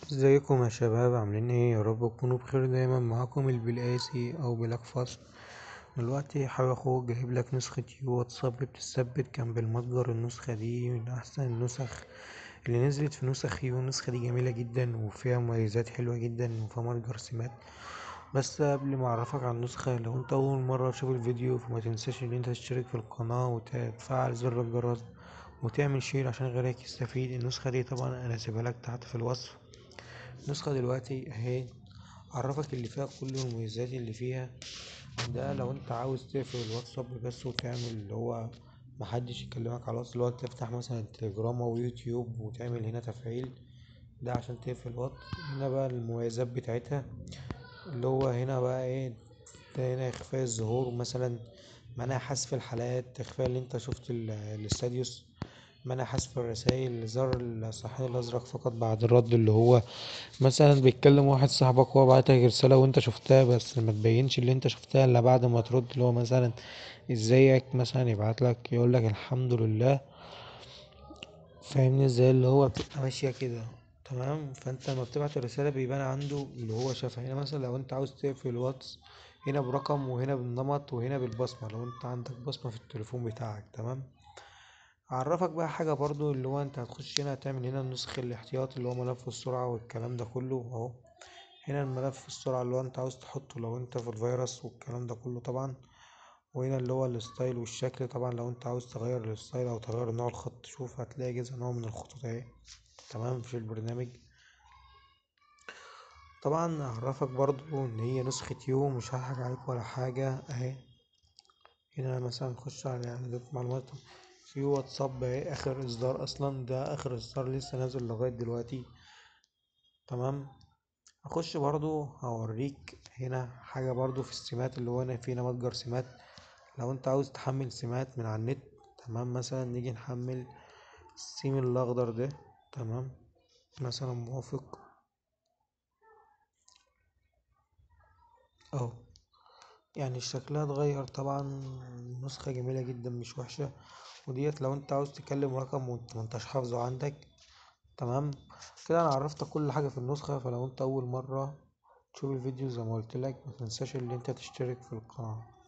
ازيكم يا شباب عاملين ايه يا رب تكونوا بخير دايما معاكم البلقاسي او بلاك فاست دلوقتي حابب اخوك جايب لك نسخة يو واتساب بتثبت جنب المتجر النسخة دي من احسن النسخ اللي نزلت في نسخ يو النسخة دي جميلة جدا وفيها مميزات حلوة جدا وفيها متجر سمات بس قبل ما اعرفك عن النسخة لو انت اول مرة تشوف الفيديو فما تنساش ان انت تشترك في القناة وتفعل زر الجرس وتعمل شير عشان غيرك يستفيد النسخة دي طبعا انا سيبها لك تحت في الوصف النسخة دلوقتي اهي عرفك اللي فيها كل المميزات اللي فيها ده لو انت عاوز تقفل الواتساب بس وتعمل اللي هو محدش يكلمك على الواتس اللي هو تفتح مثلا التليجرام او يوتيوب وتعمل هنا تفعيل ده عشان تقفل الواتس هنا بقى المميزات بتاعتها اللي هو هنا بقى ايه ده هنا اخفاء الظهور مثلا منع حذف الحالات اخفاء اللي انت شفت الاستاديوس منع حذف الرسائل زر الصحن الازرق فقط بعد الرد اللي هو مثلا بيتكلم واحد صاحبك هو بعتلك رسالة وانت شفتها بس ما تبينش اللي انت شفتها الا بعد ما ترد اللي هو مثلا ازيك مثلا يبعتلك يقولك الحمد لله فاهمني ازاي اللي هو بتبقى ماشية كده تمام فانت لما بتبعت الرسالة بيبان عنده اللي هو شافها هنا مثلا لو انت عاوز تقفل الواتس هنا برقم وهنا بالنمط وهنا بالبصمة لو انت عندك بصمة في التليفون بتاعك تمام اعرفك بقى حاجة برضو اللي هو انت هتخش هنا هتعمل هنا النسخ الاحتياطي اللي هو ملف السرعة والكلام ده كله اهو هنا الملف السرعة اللي هو انت عاوز تحطه لو انت في الفيروس والكلام ده كله طبعا وهنا اللي هو الستايل والشكل طبعا لو انت عاوز تغير الستايل او تغير نوع الخط شوف هتلاقي كذا نوع من الخطوط اهي تمام في البرنامج طبعا اعرفك برضو ان هي نسخة يو مش هضحك عليك ولا حاجة اهي هنا مثلا نخش على اعدادات معلومات في واتساب اهي اخر اصدار اصلا ده اخر اصدار لسه نازل لغاية دلوقتي تمام اخش برضو هوريك هنا حاجة برضو في السمات اللي هو هنا في هنا متجر سمات لو انت عاوز تحمل سمات من على النت تمام مثلا نيجي نحمل السيم الاخضر ده تمام مثلا موافق اهو يعني شكلها اتغير طبعا نسخة جميلة جدا مش وحشة وديت لو انت عاوز تكلم رقم وانت منتش حافظه عندك تمام كده انا عرفتك كل حاجة في النسخة فلو انت اول مرة تشوف الفيديو زي ما قلت لك ما تنساش ان انت تشترك في القناة